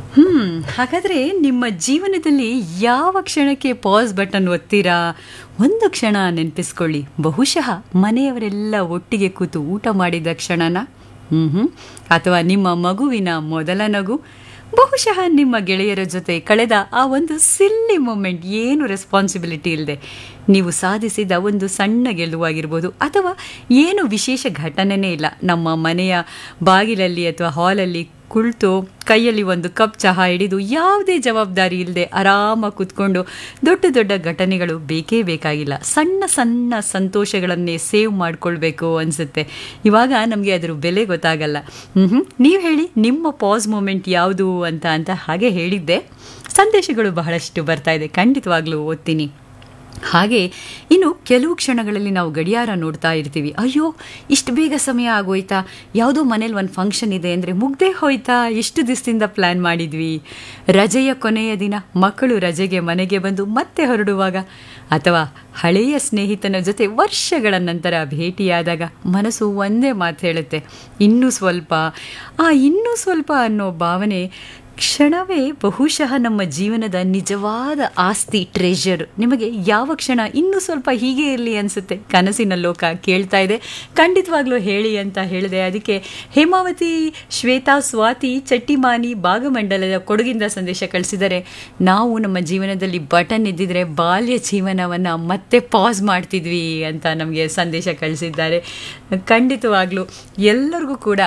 ಹ್ಮ್ ಹಾಗಾದ್ರೆ ನಿಮ್ಮ ಜೀವನದಲ್ಲಿ ಯಾವ ಕ್ಷಣಕ್ಕೆ ಪಾಸ್ ಬಟನ್ ಒತ್ತೀರಾ ಒಂದು ಕ್ಷಣ ನೆನಪಿಸ್ಕೊಳ್ಳಿ ಬಹುಶಃ ಮನೆಯವರೆಲ್ಲ ಒಟ್ಟಿಗೆ ಕೂತು ಊಟ ಮಾಡಿದ ಕ್ಷಣನ ಹ್ಮ್ ಹ್ಮ್ ಅಥವಾ ನಿಮ್ಮ ಮಗುವಿನ ಮೊದಲ ನಗು ಬಹುಶಃ ನಿಮ್ಮ ಗೆಳೆಯರ ಜೊತೆ ಕಳೆದ ಆ ಒಂದು ಸಿಲ್ಲಿ ಮೂಮೆಂಟ್ ಏನು ರೆಸ್ಪಾನ್ಸಿಬಿಲಿಟಿ ಇಲ್ಲದೆ ನೀವು ಸಾಧಿಸಿದ ಒಂದು ಸಣ್ಣ ಗೆಲುವಾಗಿರ್ಬೋದು ಅಥವಾ ಏನು ವಿಶೇಷ ಘಟನೆನೇ ಇಲ್ಲ ನಮ್ಮ ಮನೆಯ ಬಾಗಿಲಲ್ಲಿ ಅಥವಾ ಹಾಲಲ್ಲಿ ಕುಳಿತು ಕೈಯಲ್ಲಿ ಒಂದು ಕಪ್ ಚಹಾ ಹಿಡಿದು ಯಾವುದೇ ಜವಾಬ್ದಾರಿ ಇಲ್ಲದೆ ಆರಾಮಾಗಿ ಕೂತ್ಕೊಂಡು ದೊಡ್ಡ ದೊಡ್ಡ ಘಟನೆಗಳು ಬೇಕೇ ಬೇಕಾಗಿಲ್ಲ ಸಣ್ಣ ಸಣ್ಣ ಸಂತೋಷಗಳನ್ನೇ ಸೇವ್ ಮಾಡ್ಕೊಳ್ಬೇಕು ಅನಿಸುತ್ತೆ ಇವಾಗ ನಮಗೆ ಅದರ ಬೆಲೆ ಗೊತ್ತಾಗಲ್ಲ ಹ್ಞೂ ನೀವು ಹೇಳಿ ನಿಮ್ಮ ಪಾಸ್ ಮೂಮೆಂಟ್ ಯಾವುದು ಅಂತ ಅಂತ ಹಾಗೆ ಹೇಳಿದ್ದೆ ಸಂದೇಶಗಳು ಬಹಳಷ್ಟು ಬರ್ತಾ ಇದೆ ಖಂಡಿತವಾಗ್ಲೂ ಓದ್ತೀನಿ ಹಾಗೆ ಇನ್ನು ಕೆಲವು ಕ್ಷಣಗಳಲ್ಲಿ ನಾವು ಗಡಿಯಾರ ನೋಡ್ತಾ ಇರ್ತೀವಿ ಅಯ್ಯೋ ಇಷ್ಟು ಬೇಗ ಸಮಯ ಆಗೋಯ್ತಾ ಯಾವುದೋ ಮನೇಲಿ ಒಂದು ಫಂಕ್ಷನ್ ಇದೆ ಅಂದರೆ ಮುಗ್ದೇ ಹೋಯ್ತಾ ಎಷ್ಟು ದಿವಸದಿಂದ ಪ್ಲ್ಯಾನ್ ಮಾಡಿದ್ವಿ ರಜೆಯ ಕೊನೆಯ ದಿನ ಮಕ್ಕಳು ರಜೆಗೆ ಮನೆಗೆ ಬಂದು ಮತ್ತೆ ಹೊರಡುವಾಗ ಅಥವಾ ಹಳೆಯ ಸ್ನೇಹಿತನ ಜೊತೆ ವರ್ಷಗಳ ನಂತರ ಭೇಟಿಯಾದಾಗ ಮನಸ್ಸು ಒಂದೇ ಮಾತು ಹೇಳುತ್ತೆ ಇನ್ನೂ ಸ್ವಲ್ಪ ಆ ಇನ್ನೂ ಸ್ವಲ್ಪ ಅನ್ನೋ ಭಾವನೆ ಕ್ಷಣವೇ ಬಹುಶಃ ನಮ್ಮ ಜೀವನದ ನಿಜವಾದ ಆಸ್ತಿ ಟ್ರೆಷರ್ ನಿಮಗೆ ಯಾವ ಕ್ಷಣ ಇನ್ನೂ ಸ್ವಲ್ಪ ಹೀಗೆ ಇರಲಿ ಅನಿಸುತ್ತೆ ಕನಸಿನ ಲೋಕ ಕೇಳ್ತಾ ಇದೆ ಖಂಡಿತವಾಗ್ಲೂ ಹೇಳಿ ಅಂತ ಹೇಳಿದೆ ಅದಕ್ಕೆ ಹೇಮಾವತಿ ಶ್ವೇತಾ ಸ್ವಾತಿ ಚಟ್ಟಿಮಾನಿ ಭಾಗಮಂಡಲದ ಕೊಡಗಿಂದ ಸಂದೇಶ ಕಳಿಸಿದರೆ ನಾವು ನಮ್ಮ ಜೀವನದಲ್ಲಿ ಬಟನ್ ಇದ್ದಿದ್ರೆ ಬಾಲ್ಯ ಜೀವನವನ್ನು ಮತ್ತೆ ಪಾಸ್ ಮಾಡ್ತಿದ್ವಿ ಅಂತ ನಮಗೆ ಸಂದೇಶ ಕಳಿಸಿದ್ದಾರೆ ಖಂಡಿತವಾಗ್ಲೂ ಎಲ್ಲರಿಗೂ ಕೂಡ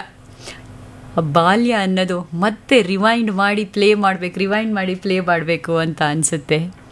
ಬಾಲ್ಯ ಅನ್ನೋದು ಮತ್ತೆ ರಿವೈಂಡ್ ಮಾಡಿ ಪ್ಲೇ ಮಾಡಬೇಕು ರಿವೈಂಡ್ ಮಾಡಿ ಪ್ಲೇ ಮಾಡಬೇಕು ಅಂತ ಅನಿಸುತ್ತೆ